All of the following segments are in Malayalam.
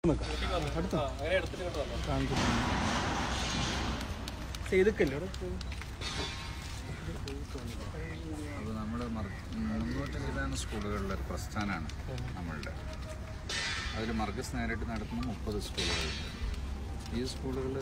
ചെയ്തിക്കല്ലോ അത് നമ്മൾ മുന്നൂറ്റി ചില്ലാന സ്കൂളുകളിലെ ഒരു പ്രസ്ഥാനമാണ് നമ്മളുടെ അതിൽ മർഗസ് നേരിട്ട് നടത്തുന്ന മുപ്പത് സ്കൂളുകളുണ്ട് ഈ സ്കൂളുകൾ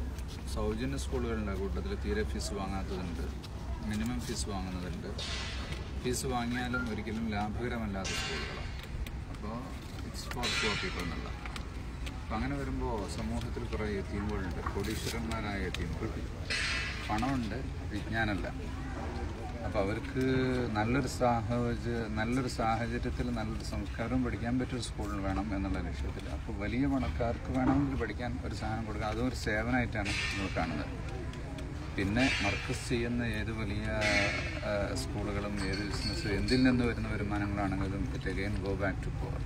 സൗജന്യ സ്കൂളുകളുടെ കൂട്ടത്തിൽ തീരെ ഫീസ് വാങ്ങാത്തതുണ്ട് മിനിമം ഫീസ് വാങ്ങുന്നതുണ്ട് ഫീസ് വാങ്ങിയാലും ഒരിക്കലും ലാഭകരമല്ലാത്ത സ്കൂളുകളാണ് അപ്പോൾ ഇറ്റ്സ് ഫോർ ഫോർ പീപ്പിൾ എന്നുള്ള അപ്പം അങ്ങനെ വരുമ്പോൾ സമൂഹത്തിൽ കുറേ എത്തീമുകളുണ്ട് കോടീശ്വരന്മാരായ എത്തീമുകൾ പണമുണ്ട് വിജ്ഞാനമല്ല അപ്പോൾ അവർക്ക് നല്ലൊരു സാഹചര്യ നല്ലൊരു സാഹചര്യത്തിൽ നല്ലൊരു സംസ്കാരവും പഠിക്കാൻ പറ്റിയ സ്കൂൾ വേണം എന്നുള്ള ലക്ഷ്യത്തിൽ അപ്പോൾ വലിയ പണക്കാർക്ക് വേണമെങ്കിൽ പഠിക്കാൻ ഒരു സാധനം കൊടുക്കുക അതും ഒരു സേവനമായിട്ടാണ് നമ്മൾ കാണുന്നത് പിന്നെ മർക്കസ് ചെയ്യുന്ന ഏത് വലിയ ആ, സ്കൂളുകളും ഏത് ബിസിനസ്സും എന്തിൽ നിന്ന് വരുന്ന വരുമാനങ്ങളാണെങ്കിലും it again go back to poor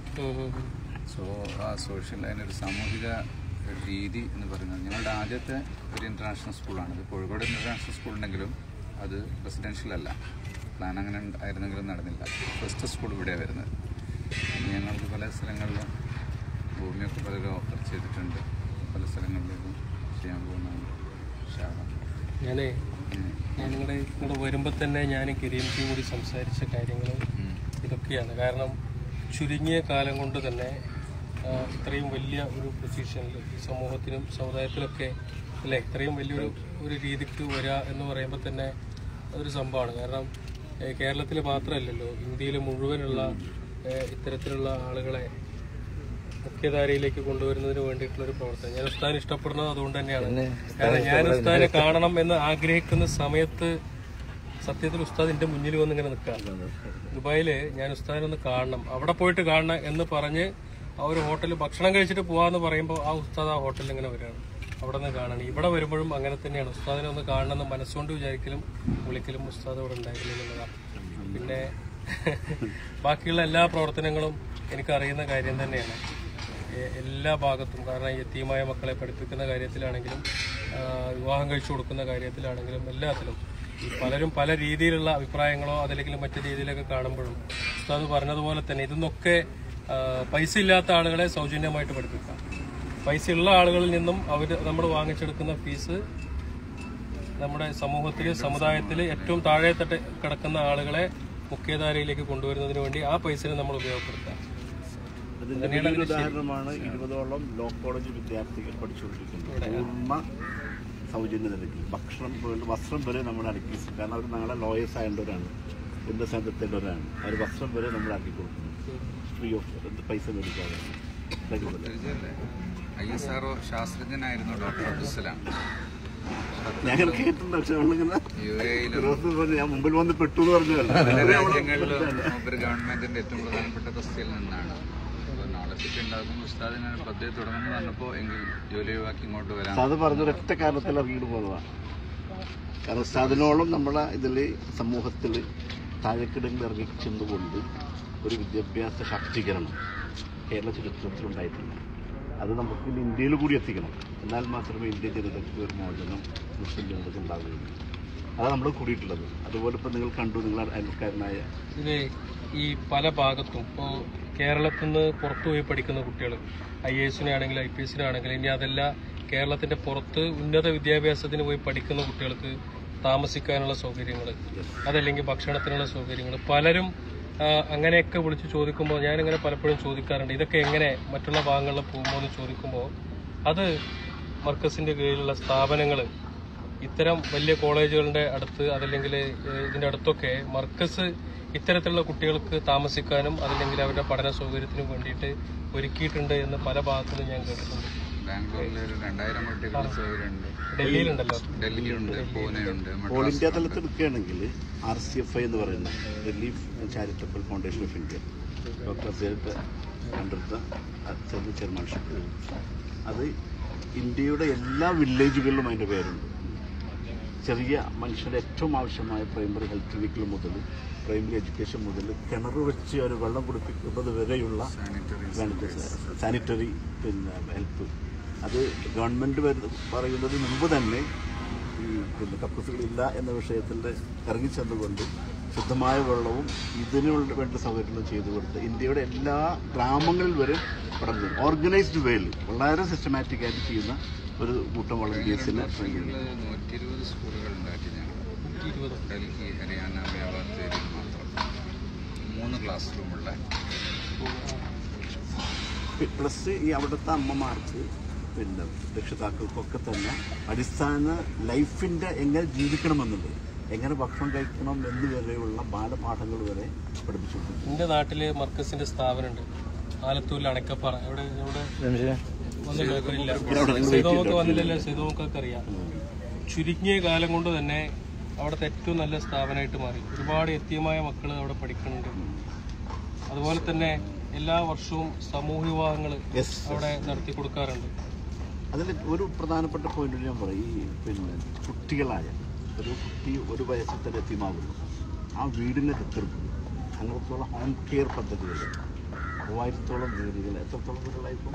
so ആ സോഷ്യൽ അതിനൊരു സാമൂഹിക രീതി എന്ന് പറയുന്നത് ഞങ്ങളുടെ ആദ്യത്തെ ഒരു ഇൻ്റർനാഷണൽ സ്കൂളാണ് ഇത് കോഴിക്കോട് ഇൻ്റർനാഷണൽ സ്കൂൾ ഉണ്ടെങ്കിലും അത് റെസിഡൻഷ്യൽ അല്ല പ്ലാൻ അങ്ങനെ ഉണ്ട്- ആയിരുന്നെങ്കിലും നടന്നില്ല ഫസ്റ്റ് സ്കൂൾ ഇവിടെയാണ് വരുന്നത് ഇനി ഞങ്ങൾക്ക് പല സ്ഥലങ്ങളിലും ഭൂമിയൊക്കെ പലരും ഓഫർ ചെയ്തിട്ടുണ്ട് പല സ്ഥലങ്ങളിലേക്കും ചെയ്യാൻ പോകുന്നുണ്ട് ശാഖ ഞാനേ ഞാൻ നിങ്ങളുടെ ഇങ്ങോട്ട് വരുമ്പോൾ തന്നെ ഞാൻ കിരീംജിയും കൂടി സംസാരിച്ച കാര്യങ്ങൾ ഇതൊക്കെയാണ് കാരണം ചുരുങ്ങിയ കാലം കൊണ്ട് തന്നെ ആ, ഇത്രയും വലിയ ഒരു പൊസിഷനിൽ സമൂഹത്തിനും സമുദായത്തിലൊക്കെ അല്ലേ ഇത്രയും വലിയൊരു ഒരു രീതിക്ക് വരിക എന്ന് പറയുമ്പോൾ തന്നെ അതൊരു സംഭവമാണ് കാരണം കേരളത്തിൽ മാത്രമല്ലല്ലോ ഇന്ത്യയിൽ മുഴുവനുള്ള ഏ, ഇത്തരത്തിലുള്ള ആളുകളെ മുഖ്യധാരയിലേക്ക് കൊണ്ടുവരുന്നതിന് വേണ്ടിയിട്ടുള്ള ഒരു പ്രവർത്തനം ഞാൻ ഉസ്താൻ ഇഷ്ടപ്പെടുന്നത് അതുകൊണ്ട് തന്നെയാണ് കാരണം ഞാൻ ഉസ്താനെ കാണണം എന്ന് ആഗ്രഹിക്കുന്ന സമയത്ത് സത്യത്തിൽ ഉസ്താദ് എന്റെ മുന്നിൽ വന്ന് ഇങ്ങനെ നിൽക്കാറുണ്ട് ദുബായില് ഞാൻ ഉസ്താദിനെ ഒന്ന് കാണണം അവിടെ പോയിട്ട് കാണണം എന്ന് പറഞ്ഞ് ആ ഒരു ഹോട്ടലിൽ ഭക്ഷണം കഴിച്ചിട്ട് പോവാന്ന് പറയുമ്പോൾ ആ ഉസ്താദ് ആ ഹോട്ടലിൽ ഇങ്ങനെ വരികയാണ് അവിടെ നിന്ന് കാണണം ഇവിടെ വരുമ്പോഴും അങ്ങനെ തന്നെയാണ് ഉസ്താദിനെ ഒന്ന് കാണണം എന്ന് മനസ്സുകൊണ്ട് വിചാരിക്കലും വിളിക്കലും ഉസ്താദ് അവിടെ ഉണ്ടായിരുന്നു എന്നുള്ളതാണ് പിന്നെ ബാക്കിയുള്ള എല്ലാ പ്രവർത്തനങ്ങളും എനിക്കറിയുന്ന കാര്യം തന്നെയാണ് എ- എല്ലാ ഭാഗത്തും കാരണം യത്തീമായ മക്കളെ പഠിപ്പിക്കുന്ന കാര്യത്തിലാണെങ്കിലും ആ, വിവാഹം കഴിച്ചു കൊടുക്കുന്ന കാര്യത്തിലാണെങ്കിലും എല്ലാത്തിലും ഈ പലരും പല രീതിയിലുള്ള അഭിപ്രായങ്ങളോ അതല്ലെങ്കിൽ മറ്റു രീതിയിലൊക്കെ കാണുമ്പോഴും ഉസ്താദ് പറഞ്ഞതുപോലെ തന്നെ ഇതൊന്നൊക്കെ ആ, പൈസ ഇല്ലാത്ത ആളുകളെ സൗജന്യമായിട്ട് പഠിപ്പിക്കാം പൈസ ഉള്ള ആളുകളിൽ നിന്നും അവർ നമ്മൾ വാങ്ങിച്ചെടുക്കുന്ന ഫീസ് നമ്മുടെ സമൂഹത്തിൽ സമുദായത്തിൽ ഏറ്റവും താഴെ തട്ട് കിടക്കുന്ന ആളുകളെ മുഖ്യധാരയിലേക്ക് കൊണ്ടുവരുന്നതിന് വേണ്ടി ആ പൈസനെ നമ്മൾ ഉപയോഗപ്പെടുത്താം അതിന്റെ വലിയൊരു ഉദാഹരണമാണ് ഇരുപതോളം ലോ കോളേജ് വിദ്യാർത്ഥികൾ പഠിച്ചുകൊണ്ടിരിക്കുന്നത് പൂർണ്ണ സൗജന്യ നിരക്കിൽ ഭക്ഷണം മുതൽ വസ്ത്രം വരെ നമ്മൾ അടക്കി കാരണം അവർ നാളെ ലോയേഴ്സ് ആയവരാണ് ഉന്നത സ്ഥാനത്തുള്ളവരാണ് അവർ വസ്ത്രം വരെ നമ്മൾ ആക്കി കൊടുക്കുന്നു ഫ്രീ ഓഫ് പൈസ മേടിക്കാതെ ഇതൊക്കെ ഐ എസ് ആർ ശാസ്ത്രജ്ഞനായിരുന്നു ഡോക്ടർ അബ്ദുസലാം ഞാൻ അങ്ങനെ കേട്ടിട്ടുണ്ട് പക്ഷെ നമ്മളിങ്ങനെ യു എയിലും ഫിറോസ് പറഞ്ഞു, ഞാൻ മുമ്പിൽ വന്ന് പെട്ടു എന്ന് പറഞ്ഞതല്ല പല രാജ്യങ്ങളിലും മൂപ്പര് ഗവൺമെന്റിന്റെ ഏറ്റവും പ്രധാനപ്പെട്ട തസ്തിയിൽ നിന്നാണ് അപ്പോൾ നോളജ് ഒക്കെ ഉണ്ടാകുമ്പോൾ ഉസ്താദിന് പദ്ധതി തുടങ്ങുന്നു പറഞ്ഞപ്പോൾ എങ്കിൽ ജോലി ഒഴിവാക്കി ഇങ്ങോട്ട് വരാം ഉസ്താദ് പറഞ്ഞ ഒരൊറ്റ കാരണത്തിൽ ഇറങ്ങിയിട്ട് പോകുന്നതാണ് കാരണം ഉസ്താദിനോളം നമ്മളെ ഇതിൽ സമൂഹത്തിൽ താഴെക്കിടങ്ങളിൽ ഇറങ്ങി ചെന്നുകൊണ്ട് ഒരു വിദ്യാഭ്യാസ ശാക്തീകരണം കേരള ചരിത്രത്തിലുണ്ടായിട്ടില്ല അത് നമുക്ക് ഇനി ഇന്ത്യയിൽ കൂടി എത്തിക്കണം എന്നാൽ മാത്രമേ ഇന്ത്യ ജനതയ്ക്ക് ഒരു മോചനം മുസ്ലിം ജനതയ്ക്ക് ഉണ്ടാവുകയുള്ളൂ അതാണ് നമ്മൾ കൂടിയിട്ടുള്ളത് അതുപോലെ ഇപ്പം നിങ്ങൾ കണ്ടു നിങ്ങൾ അയൽക്കാരനായ ഇതില് ഈ പല ഭാഗത്തും ഇപ്പോൾ കേരളത്തിൽ നിന്ന് പുറത്തു പോയി പഠിക്കുന്ന കുട്ടികൾ ഐ എ എസിനാണെങ്കിൽ ഐ പി എസിനാണെങ്കിൽ ഇനി അതല്ല കേരളത്തിന്റെ പുറത്ത് ഉന്നത വിദ്യാഭ്യാസത്തിന് പോയി പഠിക്കുന്ന കുട്ടികൾക്ക് താമസിക്കാനുള്ള സൗകര്യങ്ങൾ അതല്ലെങ്കിൽ ഭക്ഷണത്തിനുള്ള സൗകര്യങ്ങൾ പലരും ആ, അങ്ങനെയൊക്കെ വിളിച്ച് ചോദിക്കുമ്പോൾ ഞാനിങ്ങനെ പലപ്പോഴും ചോദിക്കാറുണ്ട് ഇതൊക്കെ എങ്ങനെ മറ്റുള്ള ഭാഗങ്ങളിൽ പോകുമ്പോൾ എന്ന് ചോദിക്കുമ്പോൾ അത് മർക്കസിന്റെ കീഴിലുള്ള സ്ഥാപനങ്ങൾ ഇത്തരം വലിയ കോളേജുകളുടെ അടുത്ത് അതല്ലെങ്കിൽ ഏഹ്, ഇതിന്റെ അടുത്തൊക്കെ മർക്കസ് ഇത്തരത്തിലുള്ള കുട്ടികൾക്ക് താമസിക്കാനും അതല്ലെങ്കിൽ അവരുടെ പഠന സൗകര്യത്തിനും വേണ്ടിയിട്ട് ഒരുക്കിയിട്ടുണ്ട് എന്ന് പല ഭാഗത്തുനിന്നും ഞാൻ കേട്ടിട്ടുണ്ട് ബാംഗ്ലൂരിൽ ഒരു രണ്ടായിരം കുട്ടികളുടെ സൗകര്യമുണ്ട് ഡൽഹിയിലുണ്ടല്ലോ ഡൽഹിയുണ്ട് പൂനെയുണ്ട് ഓൾ ഇന്ത്യ മദ്രാസ് തലത്തിൽ എടുക്കുകയാണെങ്കിൽ ആർ സി എഫ് ഐ എന്ന് പറയുന്ന relief charitable foundation of India doctor Syed under the chairmanship അത് ഇന്ത്യയുടെ എല്ലാ വില്ലേജുകളിലും അതിൻ്റെ പേരുണ്ട് ചെറിയ മനുഷ്യരുടെ ഏറ്റവും ആവശ്യമായ പ്രൈമറി ഹെൽത്ത് വെഹിക്കിൾ മുതൽ പ്രൈമറി എഡ്യൂക്കേഷൻ മുതൽ കിണർ വെച്ച് ഒരു വെള്ളം കുടിപ്പിക്കുന്നത് വരെയുള്ള സാനിറ്ററി സാനിറ്ററി പിന്നെ ഹെൽപ്പ് അത് ഗവൺമെൻറ് പറയുന്നത് മുമ്പ് തന്നെ ഈ പിന്നെ കക്കൂസുകളില്ല എന്ന വിഷയത്തിൽ ഇറങ്ങിച്ചെന്നുകൊണ്ട് ശുദ്ധമായ വെള്ളവും ഇതിനുള്ള വേണ്ട സൗകര്യങ്ങളും ചെയ്തു കൊടുത്ത് ഇന്ത്യയുടെ എല്ലാ ഗ്രാമങ്ങളിൽ വരെ പഠനം ഓർഗനൈസ്ഡ് വേയിൽ വളരെ സിസ്റ്റമാറ്റിക് ആയിട്ട് ചെയ്യുന്ന ഒരു കൂട്ടം വളണ്ടിയേഴ്സിനെ ട്രെയിൻ ചെയ്യുന്നു നൂറ്റി ഇരുപത് സ്കൂളുകൾ ഉണ്ടാക്കി ഞങ്ങൾ ഇരുപത് ഡൽഹി ഹരിയാന മേവാർ തേരിയിൽ മാത്രം മൂന്ന് ക്ലാസ് റൂമുള്ള പ്ലസ് ഈ അവിടുത്തെ അമ്മമാർക്ക് പിന്നെ രക്ഷിതാക്കൾക്കൊക്കെ തന്നെ അടിസ്ഥാന ലൈഫിൻ്റെ എങ്ങനെ ജീവിക്കണമെന്നുള്ളത് എങ്ങനെ ഭക്ഷണം കഴിക്കണം എന്ന് വരെയുള്ള ബാലപാഠങ്ങൾ വരെ പഠിപ്പിച്ചു കൊടുക്കുന്നു എൻ്റെ നാട്ടില് മർക്കസിന്റെ സ്ഥാപനമുണ്ട് ആലത്തൂരിൽ അണക്കപ്പാറ ഇവിടെ ഇവിടെ വന്നില്ല സൈതോമൊക്കെ വന്നില്ലല്ലോ സൈതോമൊക്കെ അറിയാം ചുരുങ്ങിയ കാലം കൊണ്ട് തന്നെ അവിടുത്തെ ഏറ്റവും നല്ല സ്ഥാപനമായിട്ട് മാറി ഒരുപാട് എത്തിയമായ മക്കൾ അവിടെ പഠിക്കുന്നുണ്ട് അതുപോലെ തന്നെ എല്ലാ വർഷവും സമൂഹ വിവാഹങ്ങൾ യെസ് അവിടെ നടത്തി കൊടുക്കാറുണ്ട് അതിൽ ഒരു പ്രധാനപ്പെട്ട പോയിന്റ് ഞാൻ പറയും ഈ പിന്നെ കുട്ടികളായ ഒരു കുട്ടി ഒരു വയസ്സിൽ തന്നെ എത്തിയമാകുന്നു ആ വീടിനെ ദത്തെടുക്കുന്നു അങ്ങനത്തോളം ഹോം കെയർ പദ്ധതികൾ മൂവായിരത്തോളം വീടുകൾ എത്രത്തോളം വീടുകളായിപ്പോൾ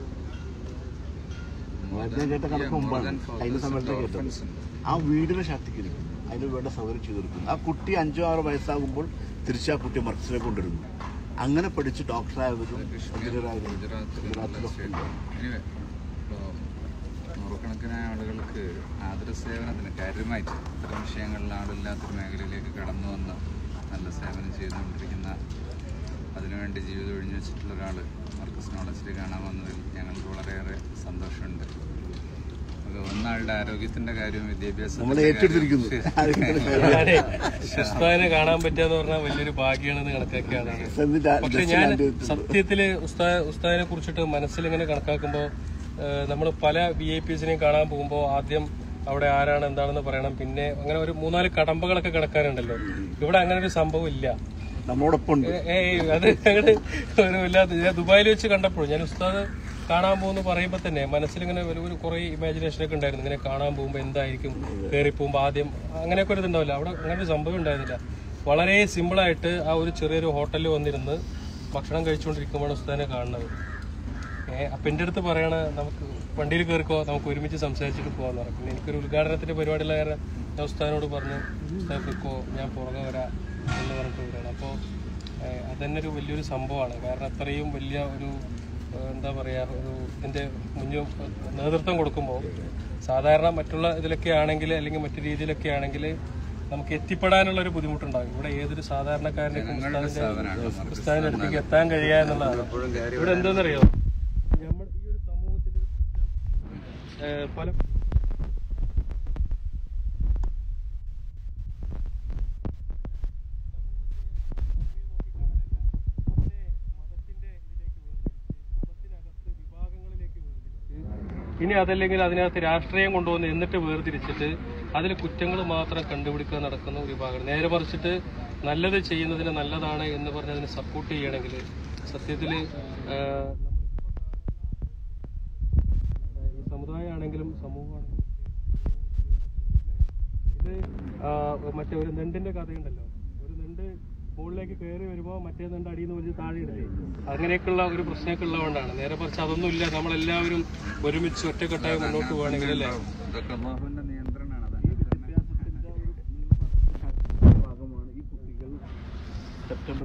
മൂവായിരത്തി കേട്ട കണക്ക് മുമ്പാണ് അതിന് സമയത്ത് കേട്ടത് ആ വീടിനെ ശാക്തീകരിക്കുന്നു അതിന് വേണ്ട സൗകര്യം ചെയ്തു കൊടുക്കുന്നു ആ കുട്ടി അഞ്ചോ ആറോ വയസ്സാകുമ്പോൾ തിരിച്ച് ആ കുട്ടി മർക്സിനെ കൊണ്ടുവരുന്നു അങ്ങനെ പഠിച്ച് ഡോക്ടറായവരും എഞ്ചിനീയറായവരും ഗുജറാത്തിലൊക്കെ ഉണ്ട് എനിവേ ഇപ്പോൾ നൂറുകണക്കിനായ ആളുകൾക്ക് ആതുര സേവനത്തിന് കാര്യമായിട്ട് ഇത്തരം വിഷയങ്ങളിൽ ആളില്ലാത്തൊരു മേഖലയിലേക്ക് കടന്നു വന്ന് നല്ല സേവനം ചെയ്തുകൊണ്ടിരിക്കുന്ന അതിനുവേണ്ടി ജീവിതം ഒഴിഞ്ഞു വെച്ചിട്ടുള്ള ഒരാൾ മർക്കസ് നോളജിൽ കാണാൻ വന്നതിൽ ഞങ്ങൾക്ക് വളരെയേറെ സന്തോഷമുണ്ട് അത് ഒന്നാളുടെ ആരോഗ്യത്തിന്റെ കാര്യവും നമ്മൾ വിദ്യാഭ്യാസത്തിന്റെ ഏറ്റെടുത്തിരിക്കുന്നു ഞാനേ ഉസ്താദിനെ കാണാൻ പറ്റുക പറഞ്ഞാൽ വലിയൊരു ഭാഗ്യമാണെന്ന് കണക്കാക്കിയാണ് എന്നിട്ട് പക്ഷെ ഞാൻ സത്യത്തില് ഉസ്താ ഉസ്താദിനെ കുറിച്ചിട്ട് മനസ്സിലിങ്ങനെ കണക്കാക്കുമ്പോൾ നമ്മൾ പല വി ഐ പിസിനെയും കാണാൻ പോകുമ്പോൾ ആദ്യം അവിടെ ആരാണ് എന്താണെന്ന് പറയണം പിന്നെ അങ്ങനെ ഒരു മൂന്നാല് കടമ്പകളൊക്കെ കിടക്കാനുണ്ടല്ലോ ഇവിടെ അങ്ങനെ ഒരു സംഭവം ഇല്ല നമ്മളോടൊപ്പം ഉണ്ട് ഏ- ഏയ് അത് ഞങ്ങള് ഒരു വല്ലാത്ത ഞാൻ ദുബായിൽ വെച്ച് കണ്ടപ്പോൾ ഞാൻ ഉസ്താദ് കാണാൻ പോകുന്നു പറയുമ്പോൾ തന്നെ മനസ്സിലിങ്ങനെ ഒരു ഒരു കുറേ ഇമാജിനേഷൻ ഒക്കെ ഉണ്ടായിരുന്നു ഇങ്ങനെ കാണാൻ പോകുമ്പോൾ എന്തായിരിക്കും കയറി പോകുമ്പോൾ ആദ്യം അങ്ങനെയൊക്കെ ഒരു ഇതുണ്ടാവില്ല അവിടെ അങ്ങനെ ഒരു സംഭവം ഉണ്ടായിരുന്നില്ല വളരെ സിമ്പിളായിട്ട് ആ ഒരു ചെറിയൊരു ഹോട്ടലിൽ വന്നിരുന്ന് ഭക്ഷണം കഴിച്ചുകൊണ്ടിരിക്കുമ്പോഴാണ് ഉസ്താദിനെ കാണുന്നത് ഏഹ് അപ്പൊ എൻ്റെ അടുത്ത് പറയണ നമുക്ക് വണ്ടിയിൽ കയറിക്കോ നമുക്ക് ഒരുമിച്ച് സംസാരിച്ചിട്ട് പോകാന്ന് പറഞ്ഞു പിന്നെ എനിക്കൊരു ഉദ്ഘാടനത്തിന്റെ പരിപാടിയുള്ള കാരണം ഞാൻ ഉസ്താദിനോട് പറഞ്ഞു ഉസ്താദ് പൊയ്ക്കോ ഞാൻ പുറകെ വരാം എന്ന് പറഞ്ഞിട്ട് വരികയാണ് അപ്പോൾ അതന്നെ ഒരു വലിയൊരു സംഭവമാണ് കാരണം അത്രയും വലിയ ഒരു ഏഹ്, എന്താ പറയാ ഒരു ഇതിന്റെ മുന്നിൽ നേതൃത്വം കൊടുക്കുമ്പോൾ സാധാരണ മറ്റുള്ള ഇതിലൊക്കെ ആണെങ്കിൽ അല്ലെങ്കിൽ മറ്റു രീതിയിലൊക്കെ ആണെങ്കിൽ നമുക്ക് എത്തിപ്പെടാനുള്ള ഒരു ബുദ്ധിമുട്ടുണ്ടാകും ഇവിടെ ഏതൊരു സാധാരണക്കാരനേക്കും ഉസ്താദിന്റെ ഉസ്താദിന്റെ അടുത്തേക്ക് എത്താൻ കഴിയുക എന്നുള്ളതാണ് ഇവിടെ എന്താണെന്നറിയോ നമ്മൾ ഈ ഒരു സമൂഹത്തിൽ പല ഇനി അതല്ലെങ്കിൽ അതിനകത്ത് രാഷ്ട്രീയം കൊണ്ടുവന്ന് എന്നിട്ട് വേർതിരിച്ചിട്ട് അതിൽ കുറ്റങ്ങൾ മാത്രം കണ്ടുപിടിക്കാൻ നടക്കുന്ന ഒരു വിഭാഗം നേരെ മറിച്ചിട്ട് നല്ലത് ചെയ്യുന്നതിന് നല്ലതാണ് എന്ന് പറഞ്ഞ് അതിനെ സപ്പോർട്ട് ചെയ്യണമെങ്കിൽ സത്യത്തിൽ ഈ സമുദായമാണെങ്കിലും സമൂഹമാണെങ്കിലും ഇത് ആ, മറ്റേ ഒരു നെണ്ടിന്റെ കഥയുണ്ടല്ലോ ഒരു നെണ്ട് മുകളിലേക്ക് കയറി വരുമ്പോൾ മറ്റേ നെണ്ട് അടിയിൽ നിന്ന് വലിച്ച് താഴെ ഇടില്ലേ അങ്ങനെയൊക്കെയുള്ള ഒരു പ്രശ്നമൊക്കെ ഉള്ളതുകൊണ്ടാണ് നേരെ മറിച്ച് അതൊന്നുമില്ല നമ്മളെല്ലാവരും ഒരുമിച്ച് ഒറ്റക്കെട്ടായി മുന്നോട്ട് പോവുകയാണെങ്കിൽ അല്ലേ ഇതൊക്കെ അള്ളാഹുവിന്റെ നിയന്ത്രണമാണ് അത് ഭാഗമാണ് ഈ കുട്ടികൾ സെപ്റ്റംബർ